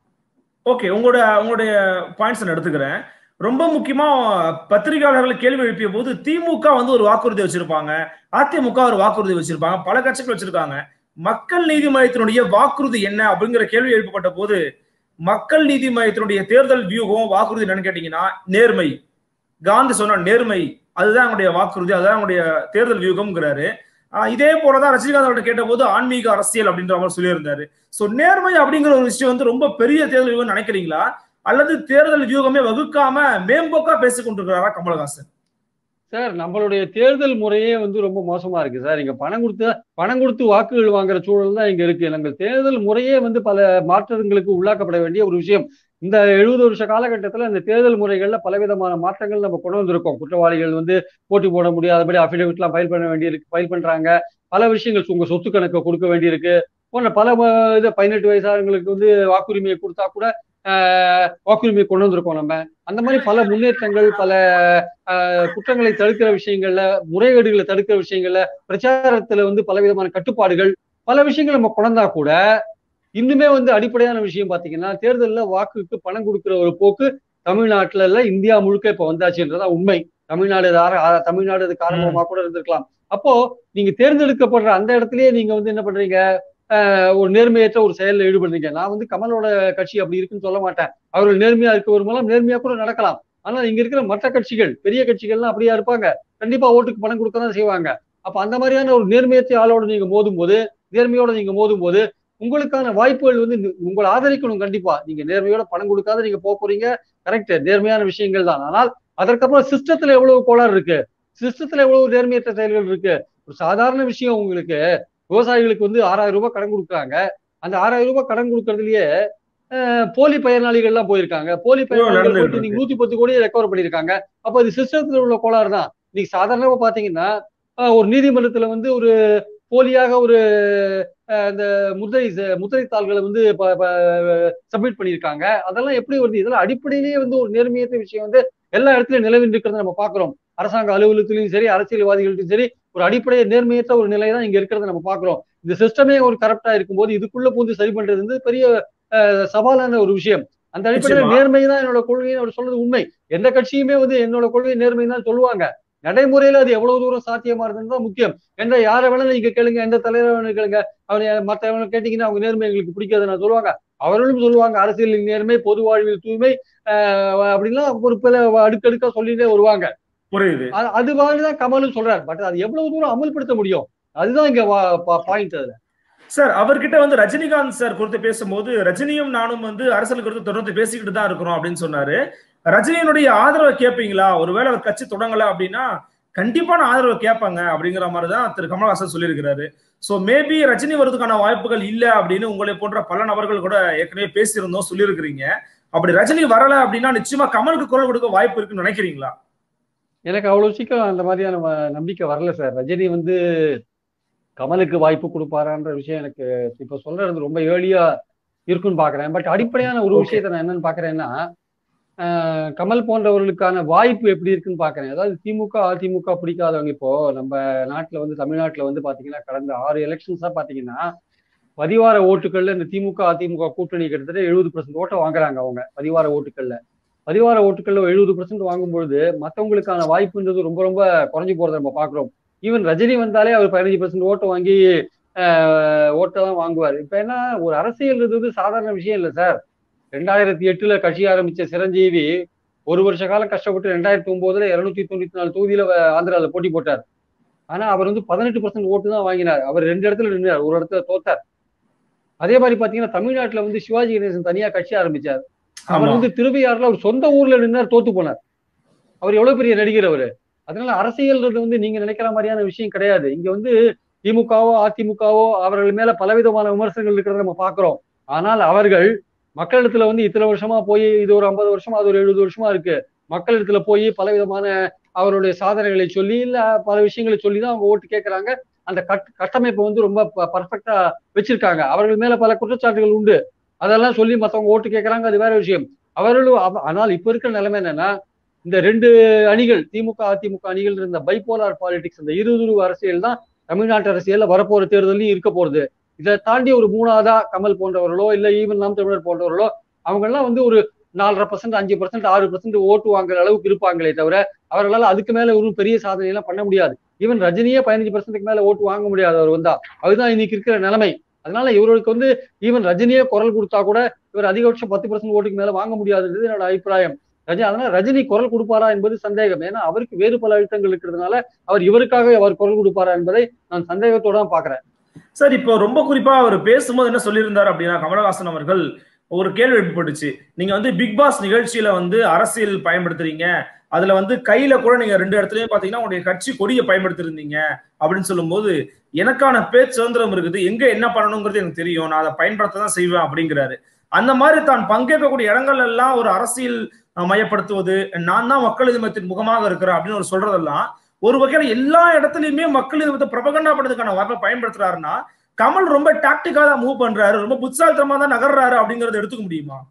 ஓகே உங்களோட உங்களுடைய பாயிண்ட்ஸ் நான் எடுத்துக்கிறேன் ரொம்ப முக்கியமா பத்திரிகையாளர்கள் கேள்வி எழுப்பிய போது திமுக வந்து ஒரு வாக்குறுதி வச்சிருப்பாங்க அதிமுக ஒரு வாக்குறுதி வச்சிருப்பாங்க பல கட்சிகள் வச்சிருக்காங்க மக்கள் நீதி மையத்தினுடைய வாக்குறுதி என்ன அப்படிங்கிற கேள்வி எழுப்பப்பட்ட போது மக்கள் நீதி மையத்தினுடைய தேர்தல் வியூகம் வாக்குறுதி என்னன்னு கேட்டீங்கன்னா நேர்மை காந்தி சொன்ன நேர்மை அதுதான் அவங்களுடைய வாக்குறுதி அதுதான் அவங்களுடைய தேர்தல் வியூகம்ங்கிறாரு ஆஹ் இதே போலதான் ரஜினிகாந்த் அவர்கிட்ட கேட்டபோது ஆன்மீக அரசியல் அப்படின்ற மாதிரி சொல்லியிருந்தாரு சோ நேர்மை அப்படிங்கிற ஒரு விஷயம் வந்து ரொம்ப பெரிய தேர்தல் வியூகம் நினைக்கிறீங்களா அல்லது தேர்தல் வியூகமே வகுக்காம மேம்போக்கா பேசிக் கொண்டிருக்கிறாரா கமலஹாசன் சார் நம்மளுடைய தேர்தல் முறையே வந்து ரொம்ப மோசமா இருக்கு சார் இங்க பணம் கொடுத்து பணம் கொடுத்து வாக்குகள் வாங்குற சூழல் தான் இங்க இருக்கு நம்ம தேர்தல் முறையே வந்து பல மாற்றங்களுக்கு உள்ளாக்கப்பட வேண்டிய ஒரு விஷயம் இந்த எழுபது வருஷ காலகட்டத்துல இந்த தேர்தல் முறைகள்ல பலவிதமான மாற்றங்கள் நம்ம கொண்டு வந்திருக்கோம் குற்றவாளிகள் வந்து போட்டி போட முடியாதபடி அபிடவிட்லாம் ஃபைல் பண்ண வேண்டியிருக்கு ஃபைல் பண்றாங்க பல விஷயங்கள் உங்க சொத்து கணக்கை கொடுக்க வேண்டியிருக்கு போன்ற பல ம- இது பதினெட்டு வயசானவங்களுக்கு வந்து வாக்குரிமையை கொடுத்தா கூட ஆஹ், வாக்குரிமையை கொண்டு வந்திருக்கோம் நம்ம அந்த மாதிரி பல முன்னேற்றங்கள் பல ஆஹ், குற்றங்களை தடுக்கிற விஷயங்கள்ல முறைகேடுகளை தடுக்கிற விஷயங்கள்ல பிரச்சாரத்துல வந்து பலவிதமான கட்டுப்பாடுகள் பல விஷயங்கள் நம்ம கொண்டா கூட இன்னுமே வந்து அடிப்படையான விஷயம் பாத்தீங்கன்னா தேர்தல்ல வாக்குக்கு பணம் கொடுக்கிற ஒரு போக்கு தமிழ்நாட்டுல இல்ல இந்தியா முழுக்க இப்ப வந்தாச்சுன்றதா உண்மை தமிழ்நாடு இது ஆர- ஆ- தமிழ்நாடு இது காரணமா கூட இருந்திருக்கலாம் அப்போ நீங்க தேர்ந்தெடுக்கப்படுற அந்த இடத்துலயே நீங்க வந்து என்ன பண்றீங்க ஆஹ் ஒரு நேர்மையற்ற ஒரு செயல்ல ஈடுபடுறீங்க நான் வந்து கமலோட கட்சி அப்படி இருக்குன்னு சொல்ல மாட்டேன் அவர்கள் நேர்மையா இருக்க மூலம் நேர்மையா கூட நடக்கலாம் ஆனா இங்க இருக்கிற மற்ற கட்சிகள் பெரிய கட்சிகள்லாம் அப்படியா இருப்பாங்க கண்டிப்பா ஓட்டுக்கு பணம் கொடுக்க தான் செய்வாங்க அப்ப அந்த மாதிரியான ஒரு நேர்மையற்ற ஆளோட நீங்க மோதும் போது நேர்மையோட நீங்க மோதும் போது உங்களுக்கான வாய்ப்புகள் வந்து நி- உங்களை ஆதரிக்கணும் கண்டிப்பா நீங்க நேர்மையோட பணம் கொடுக்காத நீங்க போக போறீங்க கரெக்ட் நேர்மையான விஷயங்கள் தான் ஆனால் அதற்கப்புறம் சிஸ்டத்துல எவ்வளவு கோளாறு இருக்கு சிஸ்டத்துல எவ்வளவு நேர்மையற்ற செயல்கள் இருக்கு ஒரு சாதாரண விஷயம் உங்களுக்கு விவசாயிகளுக்கு வந்து ஆறாயிரம் ரூபாய் கடன் கொடுக்குறாங்க அந்த ஆறாயிரம் ரூபாய் கடன் கொடுக்கறதுலயே அஹ், போலி பயனாளிகள் எல்லாம் போயிருக்காங்க போலி பயனாளிகள் நடந்துட்டு போயிட்டு நீங்க நூத்தி பத்து கோடியை ரெக்கவர் பண்ணிருக்காங்க அப்ப அது சிஸ்டத்துல உள்ள கோளாறு தான் நீங்க சாதாரணமா பாத்தீங்கன்னா அஹ், ஒரு நீதிமன்றத்துல வந்து ஒரு போலியாக ஒரு அஹ், அந்த முத்திரை ச- முத்திரை தாள்களை வந்து சப்மிட் பண்ணியிருக்காங்க அதெல்லாம் எப்படி வருது இதெல்லாம் அடிப்படையிலேயே வந்து ஒரு நேர்மையற்ற விஷயம் வந்து எல்லா இடத்துலயும் நிலவி இருக்கிறத நம்ம பாக்குறோம் அரசாங்க அலுவலகத்திலையும் சரி அரசியல்வாதிகள்ட்டும் சரி ஒரு அடிப்படை நேர்மையற்ற ஒரு நிலை தான் இங்க இருக்கிறத நம்ம பாக்குறோம் இந்த சிஸ்டமே ஒரு கரெக்டா இருக்கும்போது இதுக்குள்ள பூந்து சரி பண்றது வந்து பெரிய அஹ், சவாலான ஒரு விஷயம் அந்த அடிப்படையில் நிச்சயமா. நேர்மை தான் என்னோட கொள்கைன்னு அவர் சொல்றது உண்மை எந்த கட்சியுமே வந்து என்னோட கொள்கை நேர்மை தான் சொல்லுவாங்க நடைமுறையில அது எவ்வளவு தூரம் சாத்தியமா இருந்தது தான் முக்கியம் எந்த யாரை வேணாலும் நீங்க கேளுங்க எந்த தலைவரை வேணாலும் கேளுங்க அவங்க மற்றவங்க கேட்டீங்கன்னா அவங்க நேர்மை எங்களுக்கு பிடிக்காது நான் சொல்லுவாங்க அவர்களும் சொல்லுவாங்க அரசியலில் நேர்மை பொது வாழ்வில் தூய்மை அப்படின்லாம் ஒரு பல அடுக்கடுக்கா சொல்லிட்டே வருவாங்க புரியுது அது மாதிரிதான் கமலும் சொல்றாரு பட் அது எவ்வளவு தூரம் அமல்படுத்த முடியும் அதுதான் இங்க பாயிண்ட் அதுல சார் அவர்கிட்ட வந்து ரஜினிகாந்த் சார் குறித்து பேசும்போது ரஜினியும் நானும் வந்து அரசியல் குறித்து தொடர்ந்து பேசிக்கிட்டு தான் இருக்கிறோம் அப்படின்னு சொன்னாரு ரஜினியினுடைய ஆதரவை கேட்பீங்களா ஒருவேளை அவர் கட்சி தொடங்கல அப்படின்னா கண்டிப்பான ஆதரவை கேட்பாங்க அப்படிங்கிற மாதிரி தான் திரு கமல்ஹாசன் சொல்லியிருக்கிறாரு ஸோ மேபி ரஜினி வருவதற்கான வாய்ப்புகள் இல்லை அப்படின்னு உங்களை போன்ற பல நபர்கள் கூட ஏற்கனவே பேசியிருந்தோம் சொல்லியிருக்கிறீங்க அப்படி ரஜினி வரல அப்படின்னா நிச்சயமா கமலுக்கு குரல் கொடுக்க வாய்ப்பு இருக்குன்னு நினைக்கிறீங்களா எனக்கு அவ்வளவு சீக்கிரம் அந்த மாதிரியான நம்பிக்கை வரல சார் ரஜினி வந்து கமலுக்கு வாய்ப்பு கொடுப்பாரான்ற விஷயம் எனக்கு இப்ப சொல்றது ரொம்ப ஏர்லியா இருக்குன்னு பாக்குறேன் பட் அடிப்படையான ஒரு விஷயத்த நான் என்னன்னு பாக்குறேன்னா கமல் போன்றவர்களுக்கான வாய்ப்பு எப்படி இருக்குன்னு பாக்குறேன் அதாவது திமுக அதிமுக பிடிக்காதவங்க இப்போ நம்ம நாட்டுல வந்து தமிழ்நாட்டுல வந்து பாத்தீங்கன்னா கடந்த ஆறு எலெக்ஷன்ஸா பாத்தீங்கன்னா பதிவார ஓட்டுகள்ல இந்த திமுக அதிமுக கூட்டணி கிட்டத்தட்ட எழுபது பர்சன்ட் ஓட்டை வாங்குறாங்க அவங்க பதிவார ஓட்டுகள்ல பதிவார ஓட்டுகள்ல எழுபது பர்சன்ட் வாங்கும்பொழுது மற்றவங்களுக்கான வாய்ப்புன்றது ரொம்ப ரொம்ப குறைஞ்சு போறதை நம்ம பாக்குறோம் ஈவன் ரஜினி வந்தாலே அவர் பதினஞ்சு பர்சன்ட் ஓட்டை வாங்கி ஓட்டை தான் வாங்குவார் இப்ப என்ன ஒரு அரசியல் வந்து சாதாரண விஷயம் இல்லை சார் ரெண்டாயிரத்தி எட்டுல கட்சி ஆரம்பிச்ச சிரஞ்சீவி ஒரு வருஷ காலம் கஷ்டப்பட்டு ரெண்டாயிரத்தி ஒன்பதுல இருநூத்தி தொண்ணூத்தி நாலு தொகுதியில ஆந்திரால போட்டி போட்டார் ஆனா அவர் வந்து பதினெட்டு பர்சன்ட் ஓட்டு தான் வாங்கினார் அவர் ரெண்டு இடத்துல நின்றார் ஒரு இடத்துல தோத்தார் அதே மாதிரி பாத்தீங்கன்னா தமிழ்நாட்டுல வந்து சிவாஜி கணேசன் தனியா கட்சி ஆரம்பிச்சார் அவர் வந்து திருவையாறுல அவர் சொந்த ஊர்ல நின்றார் தோத்து போனார் அவர் எவ்வளவு பெரிய நடிகர் அவரு அதனால அரசியல்ன்றது வந்து நீங்க நினைக்கிற மாதிரியான விஷயம் கிடையாது இங்க வந்து திமுகவோ அதிமுகவோ அவர்கள் மேல பலவிதமான விமர்சனங்கள் இருக்கிறத நம்ம பாக்குறோம் ஆனால் அவர்கள் மக்களிடத்துல வந்து இத்தனை வருஷமா போய் இது ஒரு ஐம்பது வருஷமா அது ஒரு எழுபது வருஷமா இருக்கு மக்களிடத்துல போய் பலவிதமான அவருடைய சாதனைகளை சொல்லி இல்ல பல விஷயங்களை சொல்லி தான் அவங்க ஓட்டு கேட்கறாங்க அந்த கட் கட்டமைப்பை வந்து ரொம்ப பர்ஃபெக்டா வச்சிருக்காங்க அவர்கள் மேல பல குற்றச்சாட்டுகள் உண்டு அதெல்லாம் சொல்லி மத்தவங்க ஓட்டு கேட்கறாங்க அது வேற விஷயம் அவர்களும் ஆனால் இப்ப இருக்கிற நிலைமை என்னன்னா இந்த ரெண்டு அணிகள் திமுக அதிமுக அணிகள் இருந்த பைபோலார் பாலிடிக்ஸ் இந்த இருதுருவ அரசியல் தான் தமிழ்நாட்டு அரசியல்ல வரப்போற தேர்தலையும் இருக்க போறது இதை தாண்டி ஒரு மூணாவதா கமல் போன்றவர்களோ இல்ல ஈவன் நாம் தமிழர் போன்றவர்களோ அவங்க எல்லாம் வந்து ஒரு நாலரை பர்சன்ட் அஞ்சு பர்சன்ட் ஆறு பர்சன்ட் ஓட்டு வாங்குற அளவுக்கு இருப்பாங்களே தவிர அவர்களால் அதுக்கு மேல ஒரு பெரிய சாதனை எல்லாம் பண்ண முடியாது ஈவன் ரஜினியே பதினஞ்சு பர்சன்ட்டுக்கு மேல ஓட்டு வாங்க முடியாது அவர் வந்தா அதுதான் இன்னைக்கு இருக்கிற நிலைமை அதனால இவர்களுக்கு வந்து ஈவன் ரஜினியே குரல் கொடுத்தா கூட இவர் அதிகபட்சம் பத்து பர்சன்ட் ஓட்டுக்கு மேல வாங்க முடியாதுன்றது என்னோட அபிப்பிராயம் ரஜினி அதனால ரஜினி குரல் கொடுப்பாரா என்பது சந்தேகம் ஏன்னா அவருக்கு வேறு பல அழுத்தங்கள் இருக்கிறதுனால அவர் இவருக்காக அவர் குரல் கொடுப்பாரா என்பதை நான் சந்தேகத்தோட தான் பாக்குறேன் சார் இப்போ ரொம்ப குறிப்பா அவர் பேசும்போது என்ன சொல்லியிருந்தார் அப்படின்னா கமலஹாசன் அவர்கள் ஒரு கேள்வி எழுப்பப்பட்டுச்சு நீங்க வந்து பிக் பாஸ் நிகழ்ச்சியில வந்து அரசியல் பயன்படுத்துறீங்க அதுல வந்து கையில கூட நீங்க ரெண்டு இடத்துலயும் பாத்தீங்கன்னா உங்களுடைய கட்சி கொடியை பயன்படுத்திருந்தீங்க அப்படின்னு சொல்லும்போது எனக்கான பேச்சு சுதந்திரம் இருக்குது எங்க என்ன பண்ணணுங்கிறது எனக்கு தெரியும் நான் அதை பயன்படுத்த தான் செய்வேன் அப்படிங்கிறாரு அந்த மாதிரி தான் பங்கேற்கக்கூடிய இடங்கள் எல்லாம் ஒரு அரசியல் மையப்படுத்துவது நான் தான் மக்கள் இதுமத்தின் முகமாக இருக்கிறேன் அப்படின்னு ஒரு சொல்றதெல்லாம் ஒரு வகையில எல்லா இடத்துலயுமே மக்கள் இதுமத்தை பிரபகண்டா பண்றதுக்கான வாய்ப்பை பயன்படுத்துறாருன்னா கமல் ரொம்ப டாக்டிக்கா தான் மூவ் பண்றாரு ரொம்ப புத்தாலித்தனமா தான் நகர்றாரு அப்படிங்கறத எடுத்துக்க முடியுமா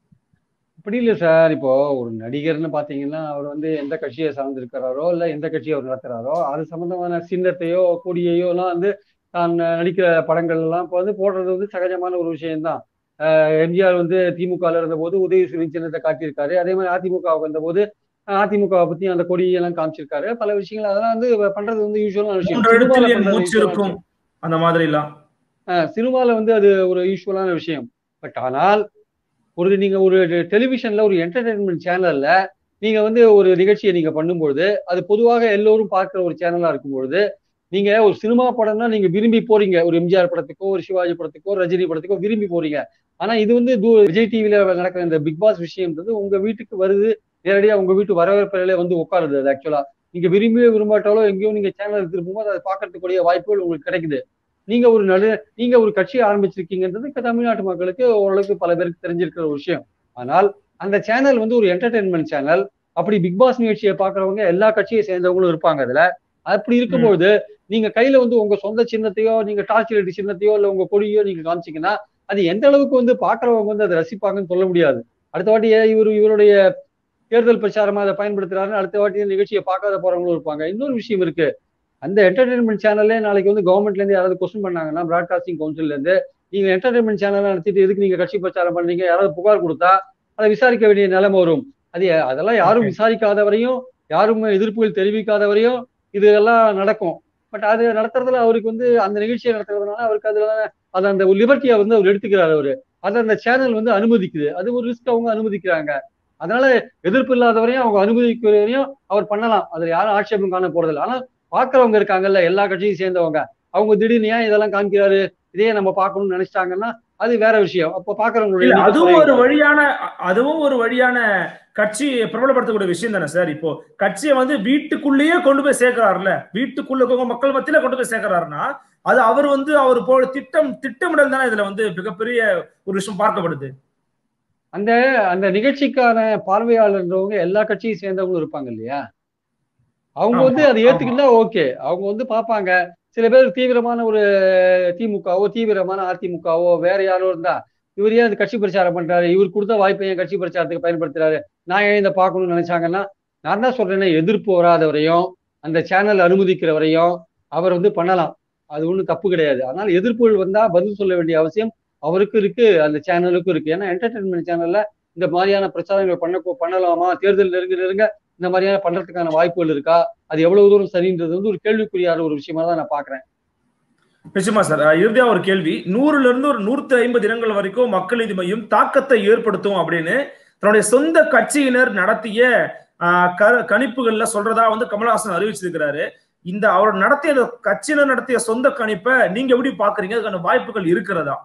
அப்படி இல்லை சார் இப்போ ஒரு நடிகர்னு பாத்தீங்கன்னா அவர் வந்து எந்த கட்சியை சார்ந்திருக்கிறாரோ இல்ல எந்த கட்சியை அவர் நடத்துறாரோ அது சம்பந்தமான சின்னத்தையோ கொடியையோ எல்லாம் வந்து தான் நடிக்கிற படங்கள் எல்லாம் இப்போ வந்து போடுறது வந்து சகஜமான ஒரு விஷயம்தான் எம்ஜிஆர் வந்து திமுகல இருந்த போது உதயசூரியன் சின்னத்தை காட்டியிருக்காரு அதே மாதிரி அதிமுகவுக்கு வந்த போது அதிமுக பத்தி அந்த கொடியெல்லாம் காமிச்சிருக்காரு பல விஷயங்கள் அதெல்லாம் வந்து பண்றது வந்து யூஸ்வலான விஷயம் அந்த மாதிரி எல்லாம் சினிமால வந்து அது ஒரு யூஸ்வலான விஷயம் பட் ஆனால் ஒரு நீங்க ஒரு டெலிவிஷன்ல ஒரு என்டர்டைன்மெண்ட் சேனல்ல நீங்க வந்து ஒரு நிகழ்ச்சியை நீங்க பண்ணும்பொழுது அது பொதுவாக எல்லோரும் பார்க்கிற ஒரு சேனலா இருக்கும்பொழுது நீங்க ஒரு சினிமா படம்னா நீங்க விரும்பி போறீங்க ஒரு எம்ஜிஆர் படத்துக்கோ ஒரு சிவாஜி படத்துக்கோ ரஜினி படத்துக்கோ விரும்பி போறீங்க ஆனா இது வந்து விஜய் டிவில நடக்கிற இந்த பிக் பாஸ் விஷயம்ன்றது உங்க வீட்டுக்கு வருது நேரடியா உங்க வீட்டு வரவேற்பறையில வந்து உட்காருது அது ஆக்சுவலா நீங்க விரும்பியோ விரும்பாட்டாலோ எங்கேயோ நீங்க சேனல் திரும்பும்போது அதை பார்க்கறதுக்குரிய வாய்ப்புகள் உங்களுக்கு கிடைக்குது நீங்க ஒரு நடு நீங்க ஒரு கட்சி ஆரம்பிச்சிருக்கீங்கன்றது தமிழ்நாட்டு மக்களுக்கு ஓரளவுக்கு பல பேருக்கு தெரிஞ்சிருக்கிற ஒரு விஷயம் ஆனால் அந்த சேனல் வந்து ஒரு என்டர்டைன்மெண்ட் சேனல் அப்படி பிக் பாஸ் நிகழ்ச்சியை பாக்குறவங்க எல்லா கட்சியை சேர்ந்தவங்களும் இருப்பாங்க அதுல அப்படி இருக்கும்போது நீங்க கையில வந்து உங்க சொந்த சின்னத்தையோ நீங்க டார்ச் லைட் சின்னத்தையோ இல்ல உங்க கொடியோ நீங்க காமிச்சீங்கன்னா அது எந்த அளவுக்கு வந்து பாக்குறவங்க வந்து அதை ரசிப்பாங்கன்னு சொல்ல முடியாது அடுத்த வாட்டி இவர் இவருடைய தேர்தல் பிரச்சாரமா அதை பயன்படுத்துறாருன்னு அடுத்த வாட்டி நிகழ்ச்சியை பார்க்காத போறவங்களும் இருப்பாங்க இன்னொரு விஷயம் இருக்கு அந்த என்டர்டைன்மெண்ட் சேனல்லே நாளைக்கு வந்து கவர்மெண்ட்ல இருந்து யாராவது கொஸ்டின் பண்ணாங்கன்னா பிராட்காஸ்டிங் கவுன்சில்ல இருந்து நீங்க என்டர்டைன்மெண்ட் சேனல் நடத்திட்டு எதுக்கு நீங்க கட்சி பிரச்சாரம் பண்றீங்க யாராவது புகார் கொடுத்தா அதை விசாரிக்க வேண்டிய நிலைமை வரும் அது அதெல்லாம் யாரும் விசாரிக்காத வரையும் யாரும் எதிர்ப்புகள் தெரிவிக்காத வரையும் இது எல்லாம் நடக்கும் பட் அது நடத்துறதுல அவருக்கு வந்து அந்த நிகழ்ச்சியை நடத்துறதுனால அவருக்கு அதுல அது அந்த லிபர்ட்டியை வந்து அவர் எடுத்துக்கிறாரு அவரு அதை அந்த சேனல் வந்து அனுமதிக்குது அது ஒரு ரிஸ்க் அவங்க அனுமதிக்கிறாங்க அதனால எதிர்ப்பு இல்லாதவரையும் அவங்க அனுமதிக்கிற வரையும் அவர் பண்ணலாம் அதுல யாரும் ஆட்சேபம் காண போறதில்லை ஆனா பாக்குறவங்க இருக்காங்கல்ல எல்லா கட்சியும் சேர்ந்தவங்க அவங்க திடீர்னு ஏன் இதெல்லாம் காமிக்கிறாரு இதே நம்ம பார்க்கணும்னு நினைச்சிட்டாங்கன்னா அது வேற விஷயம் அப்ப இல்ல பாக்குறவங்களுடைய அதுவும் ஒரு வழியான அதுவும் ஒரு வழியான கட்சி பிரபலப்படுத்தக்கூடிய விஷயம் தானே சார் இப்போ கட்சியை வந்து வீட்டுக்குள்ளேயே கொண்டு போய் சேர்க்கிறாருல வீட்டுக்குள்ள இருக்கவங்க மக்கள் மத்தியில கொண்டு போய் சேர்க்கிறாருன்னா அது அவர் வந்து அவர் போல திட்டம் திட்டமிடல் தானே இதுல வந்து மிகப்பெரிய ஒரு விஷயம் பார்க்கப்படுது அந்த அந்த நிகழ்ச்சிக்கான பார்வையாளர்ன்றவங்க எல்லா கட்சியும் சேர்ந்தவங்களும் இருப்பாங்க இல்லையா அவங்க வந்து ஆமா, அதை ஏத்துக்கிட்டா ஓகே அவங்க வந்து பார்ப்பாங்க சில பேர் தீவிரமான ஒரு திமுகவோ தீவிரமான அதிமுகவோ வேற யாரோ இருந்தா இவர் ஏன் இந்த கட்சி பிரச்சாரம் பண்றாரு இவர் கொடுத்த வாய்ப்பை ஏன் கட்சி பிரச்சாரத்துக்கு பயன்படுத்துறாரு நான் ஏன் இதை பார்க்கணும்னு நினைச்சாங்கன்னா நான் தான் சொல்றேனே எதிர்ப்பு வராத வரையும் அந்த சேனல் அனுமதிக்கிற வரையும் அவர் வந்து பண்ணலாம் அது ஒன்றும் தப்பு கிடையாது அதனால எதிர்ப்புகள் வந்தா பதில் சொல்ல வேண்டிய அவசியம் அவருக்கும் இருக்கு அந்த சேனலுக்கும் இருக்கு ஏன்னா என்டர்டைன்மெண்ட் சேனல்ல இந்த மாதிரியான பிரச்சாரங்கள் பண்ண பண்ணலாமா தேர்தல் நெருங்க நெருங்க இந்த மாதிரியான பண்றதுக்கான வாய்ப்புகள் இருக்கா அது எவ்வளவு தூரம் சரின்றது வந்து ஒரு கேள்விக்குறியான ஒரு விஷயமா தான் நான் பாக்குறேன் நிச்சயமா சார் அஹ் இறுதியா ஒரு கேள்வி நூறுல இருந்து ஒரு நூத்தி ஐம்பது தினங்கள் வரைக்கும் மக்கள் நீதி மையம் தாக்கத்தை ஏற்படுத்தும் அப்படின்னு தன்னுடைய சொந்த கட்சியினர் நடத்திய அஹ், க- கணிப்புகள்ல சொல்றதா வந்து கமலஹாசன் அறிவிச்சிருக்கிறாரு இந்த அவர் நடத்திய அந்த கட்சியினர் நடத்திய சொந்த கணிப்பை நீங்க எப்படி பாக்குறீங்க அதுக்கான வாய்ப்புகள் இருக்கிறதா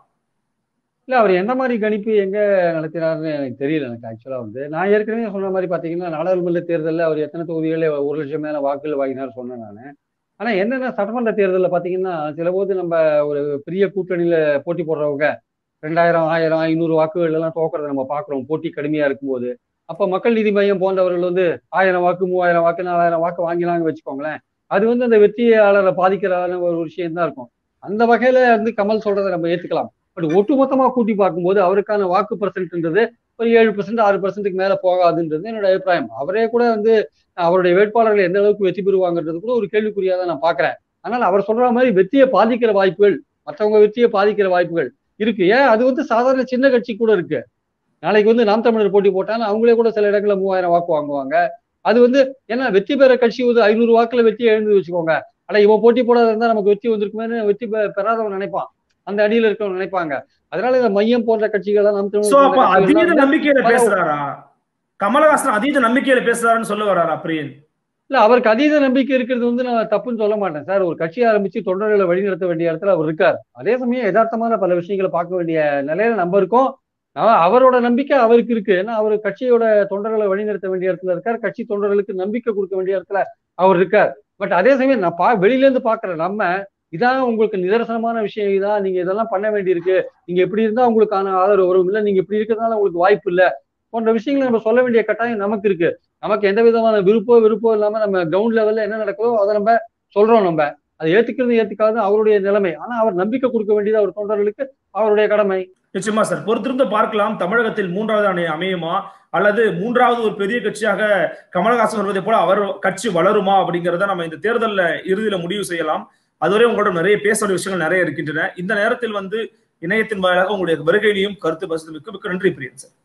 இல்ல அவர் எந்த மாதிரி கணிப்பு எங்க நடத்தினாருன்னு எனக்கு தெரியல எனக்கு ஆக்சுவலா வந்து நான் ஏற்கனவே சொன்ன மாதிரி பாத்தீங்கன்னா நாடாளுமன்ற தேர்தலில் அவர் எத்தனை தொகுதிகளே ஒரு லட்சம் மேல வாக்குகள் வாங்கினார் சொன்னேன் நான் ஆனா என்னன்னா சட்டமன்ற தேர்தலில் பாத்தீங்கன்னா சில போது நம்ம ஒரு பெரிய கூட்டணியில போட்டி போடுறவங்க ரெண்டாயிரம் ஆயிரம் ஐநூறு வாக்குகள் எல்லாம் தோக்குறத நம்ம பாக்குறோம் போட்டி கடுமையா இருக்கும்போது அப்ப மக்கள் நீதி மையம் போன்றவர்கள் வந்து ஆயிரம் வாக்கு மூவாயிரம் வாக்கு நாலாயிரம் வாக்கு வாங்கினாங்க வச்சுக்கோங்களேன் அது வந்து அந்த வெற்றியாளரை பாதிக்கிறான ஒரு விஷயம் தான் இருக்கும் அந்த வகையில வந்து கமல் சொல்றதை நம்ம ஏத்துக்கலாம் பட் ஒட்டுமொத்தமா கூட்டி பார்க்கும்போது அவருக்கான வாக்கு பர்சன்ட்ன்றது ஒரு ஏழு பர்சன்ட் ஆறு பர்சன்ட்டுக்கு மேல போகாதுன்றது என்னோட அபிப்பிராயம் அவரே கூட வந்து அவருடைய வேட்பாளர்கள் எந்த அளவுக்கு வெற்றி பெறுவாங்கன்றது கூட ஒரு கேள்விக்குறியா தான் நான் பாக்குறேன் ஆனால் அவர் சொல்ற மாதிரி வெற்றியை பாதிக்கிற வாய்ப்புகள் மற்றவங்க வெற்றியை பாதிக்கிற வாய்ப்புகள் இருக்கு ஏன் அது வந்து சாதாரண சின்ன கட்சி கூட இருக்கு நாளைக்கு வந்து நாம் தமிழர் போட்டி போட்டாலும் அவங்களே கூட சில இடங்கள்ல மூவாயிரம் வாக்கு வாங்குவாங்க அது வந்து ஏன்னா வெற்றி பெற கட்சி வந்து ஐநூறு வாக்குல வெற்றி எழுந்து வச்சுக்கோங்க ஆனா இவன் போட்டி போடாத இருந்தா நமக்கு வெற்றி வந்திருக்குமே வெற்றி பெ- பெறாதவன் நினைப்பான் அந்த அடியில இருக்கவங்க நினைப்பாங்க அதனால இந்த மையம் போன்ற கட்சிகள் நாம் தமிழர் சோ போன்ற அப்ப கட்சிகள் அதீத எல்லாம் நம்பிக்கையில பேசுறாரா கமலஹாசன் அதீத நம்பிக்கையில பேசுறாருன்னு சொல்ல வர்றாரா பிரியன் இல்ல அவருக்கு அதீத நம்பிக்கை இருக்கிறது வந்து நான் தப்புன்னு சொல்ல மாட்டேன் சார் ஒரு கட்சி ஆரம்பிச்சு தொண்டர்களை வழிநடத்த வேண்டிய இடத்துல அவர் இருக்கார் அதே சமயம் யதார்த்தமான பல விஷயங்களை பார்க்க வேண்டிய நிலையில நம்ம இருக்கோம் நான் அவரோட நம்பிக்கை அவருக்கு இருக்கு ஏன்னா அவர் கட்சியோட தொண்டர்களை வழிநடத்த வேண்டிய இடத்துல இருக்கார் கட்சி தொண்டர்களுக்கு நம்பிக்கை கொடுக்க வேண்டிய இடத்துல அவர் இருக்கார் பட் அதே சமயம் நான் பா வெளியில இருந்து பாக்குற நம்ம இதான் உங்களுக்கு நிதர்சனமான விஷயம் இதான் நீங்க இதெல்லாம் பண்ண வேண்டியிருக்கு நீங்க இப்படி இருந்தா உங்களுக்கான ஆதரவு வரும் இல்ல நீங்க இப்படி இருக்கிறதுனால உங்களுக்கு வாய்ப்பு இல்ல போன்ற விஷயங்களை நம்ம சொல்ல வேண்டிய கட்டாயம் நமக்கு இருக்கு நமக்கு எந்த விதமான விருப்போ விருப்போ இல்லாம நம்ம கிரவுண்ட் லெவல்ல என்ன நடக்குதோ அதை நம்ம சொல்றோம் நம்ம அதை ஏத்துக்கிறது ஏத்துக்காது அவருடைய நிலைமை ஆனா அவர் நம்பிக்கை கொடுக்க வேண்டியது அவர் தொண்டர்களுக்கு அவருடைய கடமை நிச்சயமா சார் பொறுத்திருந்து பார்க்கலாம் தமிழகத்தில் மூன்றாவது அணி அமையுமா அல்லது மூன்றாவது ஒரு பெரிய கட்சியாக கமலஹாசன் வருவதை போல அவர் கட்சி வளருமா அப்படிங்கறத நம்ம இந்த தேர்தல்ல இறுதியில முடிவு செய்யலாம் அதுவரை உங்களோட நிறைய பேச வேண்டிய விஷயங்கள் நிறைய இருக்கின்றன இந்த நேரத்தில் வந்து இணையத்தின் வாயிலாக உங்களுடைய வருகையிலையும் கருத்து பசுமிக்க மிக்க நன்றி பிரியன் சார்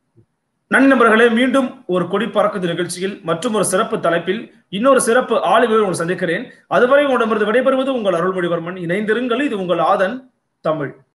நன்றி நண்பர்களே மீண்டும் ஒரு கொடி பறக்குது நிகழ்ச்சியில் மற்றும் ஒரு சிறப்பு தலைப்பில் இன்னொரு சிறப்பு ஆளுமையை உங்களை சந்திக்கிறேன் அதுவரை உங்களிடமிருந்து விடைபெறுவது உங்கள் அருள்மொழிவர்மன் இணைந்திருங்கள் இது உங்கள் ஆதன் தமிழ்